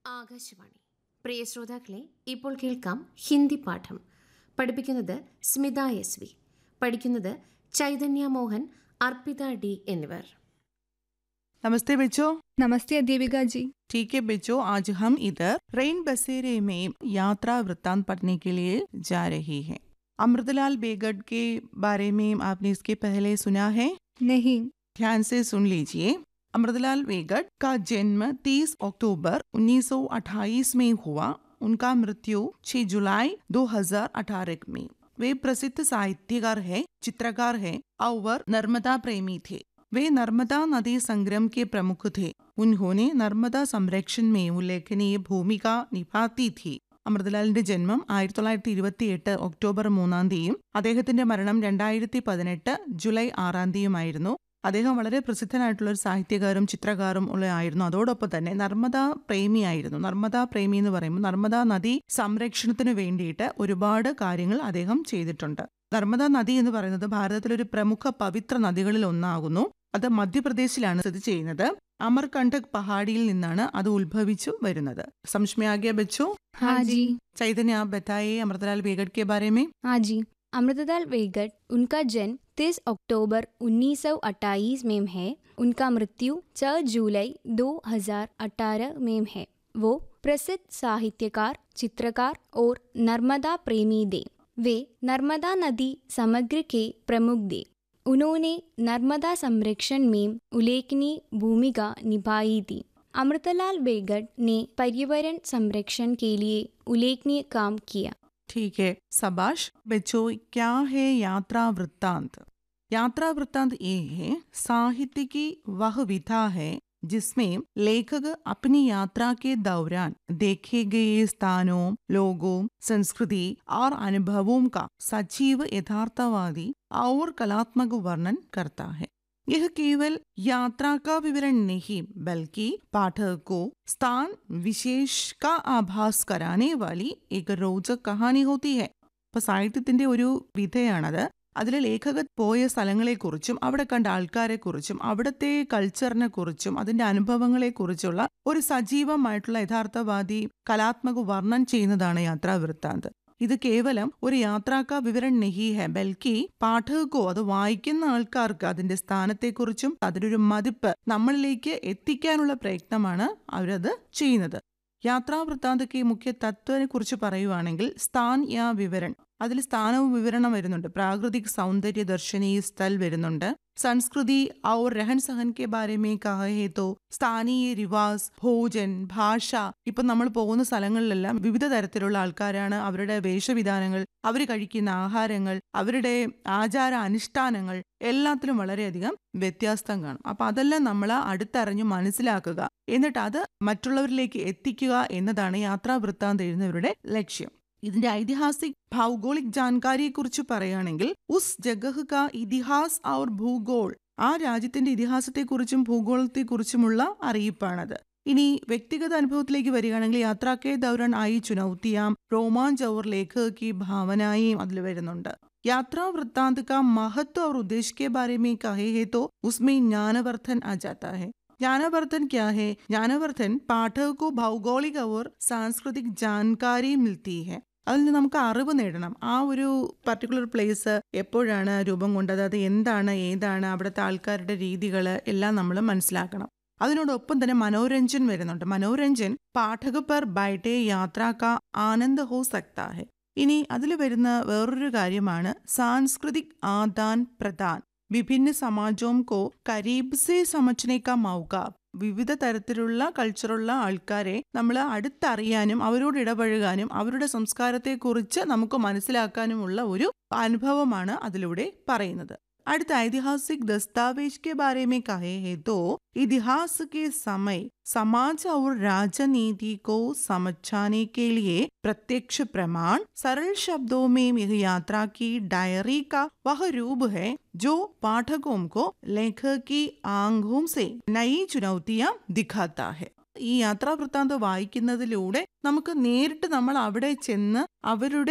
ആകാശവാണി പ്രിയ ശ്രോതാക്കളെ ഇപ്പോൾ കേൾക്കാം ഹിന്ദി പാഠം പഠിപ്പിക്കുന്നത് സ്മിത എസ് വി പഠിക്കുന്നത് ചൈതന്യ മോഹൻ അർപ്പിത ഡി എന്നിവർ नमस्ते बच्चों नमस्ते अध्यापिका जी ठीक है बच्चों आज हम इधर रेन बसेरे में यात्रा वृत्तांत पढ़ने के लिए जा रही हैं अमृतलाल बेगड के बारे में आपने इसके पहले सुना है नहीं ध्यान से सुन लीजिए अमृतलाल बेगड का जन्म 30 अक्टूबर 1928 में हुआ उनका मृत्यु 6 जुलाई 2018 में वे प्रसिद्ध साहित्यकार है चित्रकार है और नर्मदा प्रेमी थे वे नर्मदा नदी संग्राम के प्रमुख थे उन्होंने नर्मदा संरक्षण में उल्लेखनीय भूमिका निभाती थी അമൃതലാലിന്റെ ജന്മം ആയിരത്തി തൊള്ളായിരത്തി ഇരുപത്തി എട്ട് ഒക്ടോബർ മൂന്നാം തീയതിയും അദ്ദേഹത്തിന്റെ മരണം രണ്ടായിരത്തി പതിനെട്ട് ജൂലൈ ആറാം തീയതിയുമായിരുന്നു അദ്ദേഹം വളരെ പ്രസിദ്ധനായിട്ടുള്ള ഒരു സാഹിത്യകാരും ചിത്രകാരും ഉള്ള ആയിരുന്നു അതോടൊപ്പം തന്നെ നർമ്മദ പ്രേമിയായിരുന്നു നർമ്മദ പ്രേമി എന്ന് പറയുമ്പോൾ നർമ്മദ നദി സംരക്ഷണത്തിന് വേണ്ടിയിട്ട് ഒരുപാട് കാര്യങ്ങൾ അദ്ദേഹം ചെയ്തിട്ടുണ്ട് നർമ്മദ നദി എന്ന് പറയുന്നത് ഭാരതത്തിലൊരു പ്രമുഖ പവിത്ര നദികളിൽ ഒന്നാകുന്നു അത് മധ്യപ്രദേശിലാണ് സ്ഥിതി ചെയ്യുന്നത് അമർകണ്ടക് പഹാഡിയിൽ നിന്നാണ് അത് ഉത്ഭവിച്ചു വരുന്നത് സംഷ്മയാഗ്യ ബച്ചോ हाँ जी चैतन्य आप बताइए अमृतलाल बेगड के बारे में हाँ जी अमृतलाल वेगट उनका जन्म 30 अक्टूबर 1928 में है उनका मृत्यु 4 जुलाई 2018 में है वो प्रसिद्ध साहित्यकार चित्रकार और नर्मदा प्रेमी थे वे नर्मदा नदी समग्र के प्रमुख थे उन्होंने नर्मदा संरक्षण में उल्लेखनीय भूमिका निभाई थी अमृतलाल बेगड ने पर्यावरण संरक्षण के लिए उल्लेखनीय काम किया ठीक है सबाश बच्चों क्या है यात्रा वृत्तांत यात्रा वृत्तांत ये है साहित्य की वह विधा है जिसमें लेखक अपनी यात्रा के दौरान देखे गए स्थानों लोगों संस्कृति और अनुभवों का सजीव यथार्थवादी और कलात्मक वर्णन करता है यह केवल यात्रा का विवरण नहीं बल्कि पाठक को स्थान विशेष का आभास कराने वाली एक रोचक कहानी होती है അപ്പൊ സാഹിത്യത്തിന്റെ ഒരു വിധയാണത് അതിൽ ലേഖകൻ പോയ സ്ഥലങ്ങളെക്കുറിച്ചും അവിടെ കണ്ട ആൾക്കാരെക്കുറിച്ചും അവിടുത്തെ കൾച്ചറിനെ കുറിച്ചും അതിന്റെ അനുഭവങ്ങളെക്കുറിച്ചുള്ള ഒരു സജീവമായിട്ടുള്ള യഥാർത്ഥവാദി കലാത്മക വർണ്ണം ചെയ്യുന്നതാണ് യാത്രാ വൃത്താന്ത് ഇത് കേവലം ഒരു യാത്രാക്ക വിവരൺ നെഹി ഹെ ബൽക്കി പാഠകക്കോ അത് വായിക്കുന്ന ആൾക്കാർക്ക് അതിന്റെ സ്ഥാനത്തെക്കുറിച്ചും അതിനൊരു മതിപ്പ് നമ്മളിലേക്ക് എത്തിക്കാനുള്ള പ്രയത്നമാണ് അവരത് ചെയ്യുന്നത് യാത്രാ വൃത്താന്തക്ക് മുഖ്യ തത്വനെ കുറിച്ച് പറയുവാണെങ്കിൽ സ്ഥാൻ യാ വിവരൺ അതിൽ സ്ഥാനവും വിവരണം വരുന്നുണ്ട് പ്രാകൃതിക് സൗന്ദര്യ ദർശനീ സ്ഥൽ വരുന്നുണ്ട് സംസ്കൃതി ഔർ രഹൻ സഹൻ കെ ബാരെ മേ കഹേ തോ സ്ഥാനീയ റിവാസ് ഭോജൻ ഭാഷ ഇപ്പൊ നമ്മൾ പോകുന്ന സ്ഥലങ്ങളിലെല്ലാം വിവിധ തരത്തിലുള്ള ആൾക്കാരാണ് അവരുടെ വേഷവിധാനങ്ങൾ അവർ കഴിക്കുന്ന ആഹാരങ്ങൾ അവരുടെ ആചാര അനുഷ്ഠാനങ്ങൾ എല്ലാത്തിലും വളരെയധികം വ്യത്യാസം കാണും അപ്പൊ അതെല്ലാം നമ്മൾ അടുത്തറിഞ്ഞു മനസ്സിലാക്കുക എന്നിട്ട് അത് മറ്റുള്ളവരിലേക്ക് എത്തിക്കുക എന്നതാണ് യാത്രാ വൃത്താന്ത് എഴുതുന്നവരുടെ ലക്ഷ്യം ഇതിന്റെ ഐതിഹാസിക് ഭൗഗോളിക് ജാൻകാരിയെ കുറിച്ച് പറയുകയാണെങ്കിൽ ഉസ് ജഗഹ് കാ ഇതിഹാസ് ഔർ ഭൂഗോൾ ആ രാജ്യത്തിന്റെ ഇതിഹാസത്തെക്കുറിച്ചും ഭൂഗോളത്തെക്കുറിച്ചുമുള്ള അറിയിപ്പാണത് ഇനി വ്യക്തിഗത അനുഭവത്തിലേക്ക് വരികയാണെങ്കിൽ യാത്രാക്കെ ദൗരൻ ആയി ചുനൗത്തിയാം रोमांच और लेखक की भावनाएं അതിൽ വരുന്നുണ്ട് यात्रा वृत्तांत का महत्व और उद्देश्य के बारे में कहे है तो उसमें ज्ञानवर्धन आ जाता है ज्ञानवर्धन क्या है ज्ञानवर्धन पाठक को भौगोलिक और सांस्कृतिक जानकारी मिलती है അതിൽ നിന്ന് നമുക്ക് അറിവ് നേടണം ആ ഒരു പർട്ടിക്കുലർ പ്ലേസ് എപ്പോഴാണ് രൂപം കൊണ്ടത് അത് എന്താണ് ഏതാണ് അവിടുത്തെ ആൾക്കാരുടെ രീതികൾ എല്ലാം നമ്മൾ മനസ്സിലാക്കണം അതിനോടൊപ്പം തന്നെ മനോരഞ്ജൻ വരുന്നുണ്ട് മനോരഞ്ജൻ പാഠക പർ ബൈഠേ യാത്ര കാ ആനന്ദ ഹോ സക്താ ഹെ ഇനി അതിൽ വരുന്ന വേറൊരു കാര്യമാണ് സാംസ്കൃതിക് ആദാൻ പ്രദാൻ വിഭിന്ന സമാജവും കോ കരീബ് സെ സമച്ചനെ കാ മൗക വിവിധ തരത്തിലുള്ള കൾച്ചറുള്ള ആൾക്കാരെ നമ്മൾ അടുത്തറിയാനും അവരോട് ഇടപഴകാനും അവരുടെ സംസ്കാരത്തെക്കുറിച്ച് നമുക്ക് മനസ്സിലാക്കാനുമുള്ള ഒരു അനുഭവമാണ് അതിലൂടെ പറയുന്നത് അടുത്ത ऐतिहासिक दस्तावेज के बारे में कहे है तो इतिहास के समय समाज और राजनीति को समझाने के लिए प्रत्यक्ष प्रमाण सरल शब्दों में यह यात्रा की डायरी का वह रूप है जो पाठकों को लेखक की आंखों से नई चुनौतियां दिखाता है ഈ യാത്രാവൃത്താന്തം വായിക്കുന്നതിലൂടെ നമുക്ക് നേരിട്ട് നമ്മൾ അവിടെ ചെന്ന് അവരുടെ